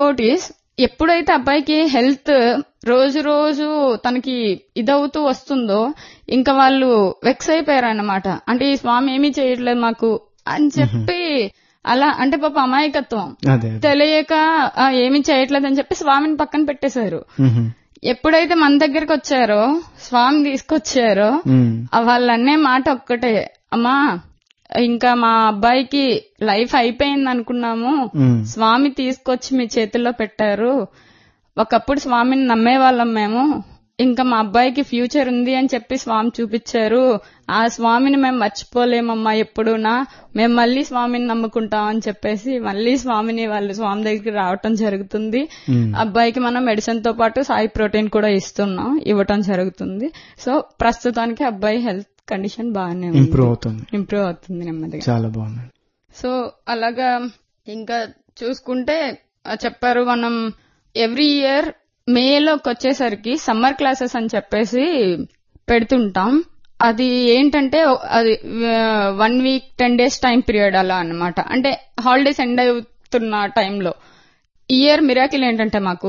Devotees ఎప్పుడైతే అబ్బాయికి health రోజు రోజు తనకి ఇదవుతూ వస్తుందో ఇంకా వాళ్ళు వెక్స్ అయిపోయారు అనమాట అంటే ఈ స్వామి ఏమీ చేయట్లేదు మాకు అని చెప్పి అలా అంటే పాప అమాయకత్వం అదే అదే తెలియక "ఆ, ఏమీ చేయట్లేదు అని చెప్పి స్వామిని పక్కన పెట్టేశారు మ్మ్. ఎప్పుడైతే మన దగ్గరకు వచ్చారో స్వామి తీసుకొచ్చారో మ్మ్. ఆ వాళ్ళన్నే మాట ఒక్కటే అమ్మా ఇంకా మా అబ్బాయికి లైఫ్ అయిపోయింది అనుకున్నాము మ్మ్. స్వామి తీసుకొచ్చి మీ చేతుల్లో పెట్టారు ఒకప్పుడు స్వామిని నమ్మేవాళ్ళం మేము ఇంకా మా అబ్బాయికి ఫ్యూచర్ ఉంది అని చెప్పి స్వామి చూపించారు ఆ స్వామిని మేము మర్చిపోలేమమ్మా ఎప్పుడూనా మేము మళ్ళీ స్వామిని నమ్ముకుంటాం అని చెప్పేసి మళ్ళీ స్వామిని వాళ్ళు స్వామి దగ్గరికి రావటం జరుగుతుంది మ్మ్. అబ్బాయికి మనం మెడిసిన్ తో పాటు సాయి ప్రోటీన్ కూడా ఇస్తున్నాం ఇవ్వటం జరుగుతుంది సో ప్రస్తుతానికి అబ్బాయి హెల్త్ కండిషన్ బాగానే ఉంది ఇంప్రూవ్ అవుతుంది ఇంప్రూవ్ అవుతుంది నెమ్మదిగా చాలా బాగుంది సో అలాగా ఇంకా చూసుకుంటే ఆ చెప్పారు మనం ఎవ్రీ ఇయర్ మేలోకి వచ్చేసరికి సమ్మర్ క్లాసెస్ అని చెప్పేసి పెడుతుంటాం అది ఏంటంటే అది one week ten days time period అలా అన్నమాట అంటే హాలిడేస్ ఎండ్ అవుతున్న టైంలో ఇయర్ మిరాకిల్ ఏంటంటే మాకు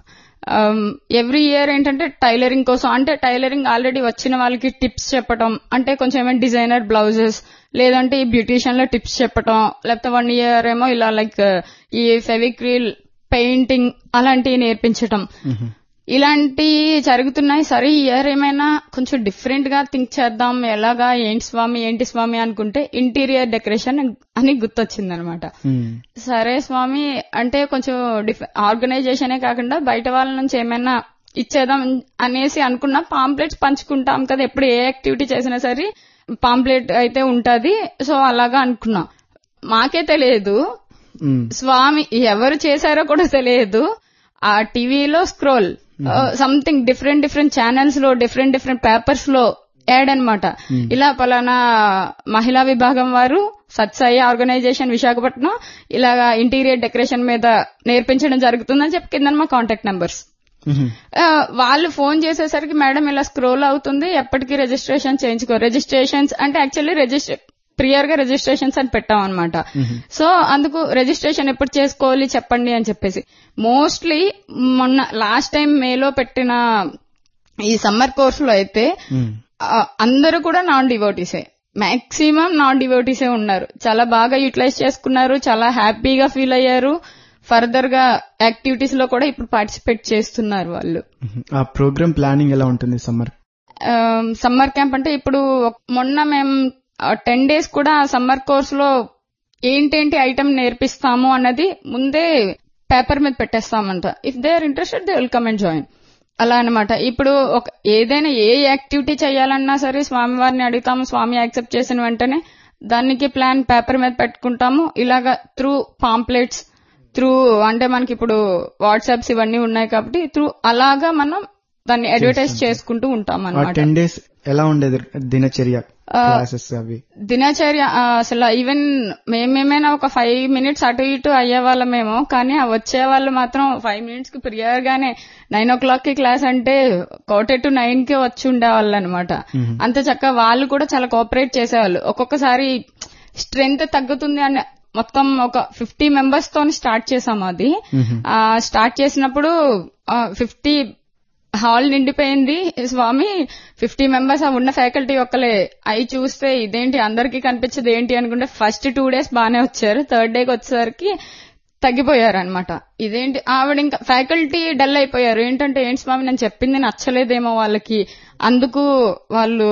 ఎవ్రీ ఇయర్ ఏంటంటే టైలరింగ్ కోసం అంటే టైలరింగ్ ఆల్రెడీ వచ్చిన వాళ్ళకి టిప్స్ చెప్పటం అంటే కొంచెం ఏమైనా డిజైనర్ బ్లౌజెస్ లేదంటే ఈ బ్యూటీషియన్ లో టిప్స్ చెప్పటం లేకపోతే వన్ ఇయర్ ఏమో ఇలా లైక్ ఈ ఫెవిక్రిల్ పెయింటింగ్ అలాంటివి నేర్పించటం మ్మ్. ఇలాంటి జరుగుతున్నాయి సరే ఈ ఇయర్ ఏమైనా కొంచెం డిఫరెంట్ గా థింక్ చేద్దాం ఎలాగా ఏంటి స్వామి ఏంటి స్వామి అనుకుంటే ఇంటీరియర్ డెకరేషన్ అని గుర్తొచ్చింది అనమాట మ్మ్. సరే స్వామి అంటే కొంచెం ఆర్గనైజేషనే కాకుండా బయట వాళ్ళ నుంచి ఏమైనా ఇచ్చేద్దాం అనేసి అనుకున్నా పాంప్లెట్స్ పంచుకుంటాం కదా ఎప్పుడు ఏ యాక్టివిటీ చేసినా సరే పాంప్లెట్ అయితే ఉంటది సో అలాగా అనుకున్నా మాకే తెలియదు మ్మ్. స్వామి ఎవరు చేశారో కూడా తెలియదు ఆ టీవీలో scroll something different different channels లో డిఫరెంట్ డిఫరెంట్ పేపర్స్ లో యాడ్ అన్నమాట ఇలా పలానా మహిళా విభాగం వారు సత్సాయి ఆర్గనైజేషన్ విశాఖపట్నం ఇలాగా ఇంటీరియర్ డెకరేషన్ మీద నేర్పించడం జరుగుతుందని చెప్పి కింద మా కాంటాక్ట్ నెంబర్స్ మ్మ్. ఆ, వాళ్ళు ఫోన్ చేసేసరికి మేడం ఇలా స్క్రోల్ అవుతుంది ఎప్పటికీ రిజిస్ట్రేషన్ చేయించుకో రిజిస్ట్రేషన్స్ అంటే యాక్చువల్లీ రిజిస్టర్ ప్రియర్ గా రిజిస్ట్రేషన్స్ అని పెట్టాం అనమాట సో అందుకు రిజిస్ట్రేషన్ ఎప్పుడు చేసుకోవాలి చెప్పండి అని చెప్పేసి మోస్ట్లీ మొన్న లాస్ట్ టైం మేలో పెట్టిన ఈ సమ్మర్ కోర్స్ లో అయితే మ్మ్. ఆ, అందరూ కూడా non devotees maximum non devotees ఉన్నారు చాలా బాగా యూటిలైజ్ చేసుకున్నారు చాలా హ్యాపీగా ఫీల్ అయ్యారు ఫర్దర్ గా యాక్టివిటీస్ లో కూడా ఇప్పుడు పార్టిసిపేట్ చేస్తున్నారు వాళ్ళు మ్మ్. ఆ ప్రోగ్రామ్ ప్లానింగ్ ఎలా ఉంటుంది సమ్మర్ సమ్మర్ క్యాంప్ అంటే ఇప్పుడు ఒక- మొన్న మేము టెన్ డేస్ కూడా సమ్మర్ కోర్స్ లో ఏంటేంటి ఐటమ్ నేర్పిస్తాము అన్నది ముందే పేపర్ మీద పెట్టేస్తామంట if they are interested they will come and join అలా అన్నమాట ఇప్పుడు ఒక ఏదైనా ఏ యాక్టివిటీ చేయాలన్నా సరే స్వామి వారిని అడుగుతాము స్వామి యాక్సెప్ట్ చేసిన వెంటనే దానికి ప్లాన్ పేపర్ మీద పెట్టుకుంటాము ఇలాగా త్రూ పాంప్లెట్స్ త్రూ అంటే మనకి ఇప్పుడు వాట్సాప్స్ ఇవన్నీ ఉన్నాయి కాబట్టి త్రూ అలాగా మనం దాన్ని అడ్వర్టైజ్ చేసుకుంటూ ఉంటాం ఆ అనమాట టెన్ డేస్ ఎలా ఉండేది దినచర్య క్లాసెస్ అవి దినచర్య ఆ, అసలు ఈవెన్ మేమేమైనా ఒక ఫైవ్ మినిట్స్ అటు ఇటు అయ్యే వాళ్ళమేమో కానీ ఆ వచ్చే వాళ్ళు మాత్రం ఫైవ్ మినిట్స్ కి ప్రియర్ గానే నైన్ ఓ క్లాక్ కి క్లాస్ అంటే కోటే టు నైన్ కి వచ్చి ఉండేవాళ్ళు అనమాట అంత చక్కగా వాళ్ళు కూడా చాలా కోఆపరేట్ చేసేవాళ్ళు ఒక్కొక్కసారి స్ట్రెంగ్త్ తగ్గుతుంది అని మొత్తం ఒక ఫిఫ్టీ మెంబర్స్ తో స్టార్ట్ చేసాం అది ఆ స్టార్ట్ చేసినప్పుడు ఫిఫ్టీ హాల్ నిండిపోయింది స్వామి ఫిఫ్టీ మెంబర్స్ ఆ ఉన్న ఫ్యాకల్టీ ఒక్కలే అవి చూస్తే ఇదేంటి అందరికీ కనిపించదు ఏంటి అనుకుంటే ఫస్ట్ టూ డేస్ బానే వచ్చారు థర్డ్ డేకి వచ్చేసరికి తగ్గిపోయారు అనమాట ఇదేంటి ఆవిడ ఇంకా ఫ్యాకల్టీ డల్ అయిపోయారు ఏంటంటే ఏంటి స్వామి నేను చెప్పింది నచ్చలేదేమో వాళ్ళకి అందుకు వాళ్ళు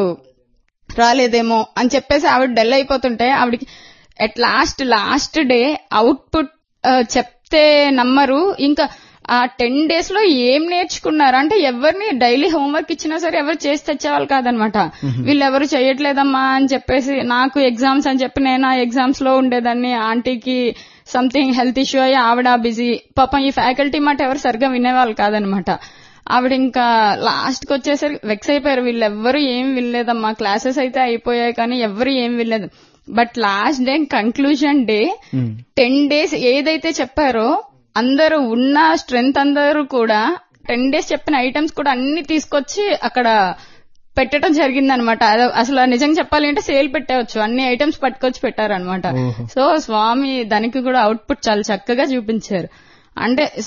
రాలేదేమో అని చెప్పేసి ఆవిడ డల్ అయిపోతుంటే ఆవిడకి at last last day output చెప్తే నమ్మరు ఇంకా ఆ టెన్ డేస్ లో ఏం నేర్చుకున్నారు అంటే ఎవరిని డైలీ హోంవర్క్ ఇచ్చినా సరే ఎవరు చేసి తెచ్చేవాళ్ళు కాదనమాట వీళ్ళు ఎవరు చేయట్లేదమ్మా అని చెప్పేసి నాకు ఎగ్జామ్స్ అని చెప్పి నేను ఆ ఎగ్జామ్స్ లో ఉండేదాన్ని ఆంటీకి సంథింగ్ హెల్త్ ఇష్యూ అయ్యి ఆవిడ బిజీ పాపం ఈ ఫ్యాకల్టీ మాట ఎవరు సరిగ్గా వినేవాళ్ళు కాదనమాట ఆవిడ ఇంకా లాస్ట్ కి వచ్చేసరికి వెక్స్ అయిపోయారు వీళ్ళెవ్వరు ఏం వినలేదమ్మా క్లాసెస్ అయితే అయిపోయాయి కానీ ఎవరు ఏం వినలేదు but last day conclusion day ten days ఏదైతే చెప్పారో అందరూ ఉన్న స్ట్రెంగ్త్ అందరూ కూడా టెన్ డేస్ చెప్పిన ఐటమ్స్ కూడా అన్ని తీసుకొచ్చి అక్కడ పెట్టడం జరిగిందనమాట అసలు నిజంగా చెప్పాలి అంటే సేల్ పెట్టవచ్చు అన్ని ఐటమ్స్ పట్టుకొచ్చి పెట్టారనమాట ఓహో. సో స్వామి దానికి కూడా అవుట్పుట్ చాలా చక్కగా చూపించారు అంటే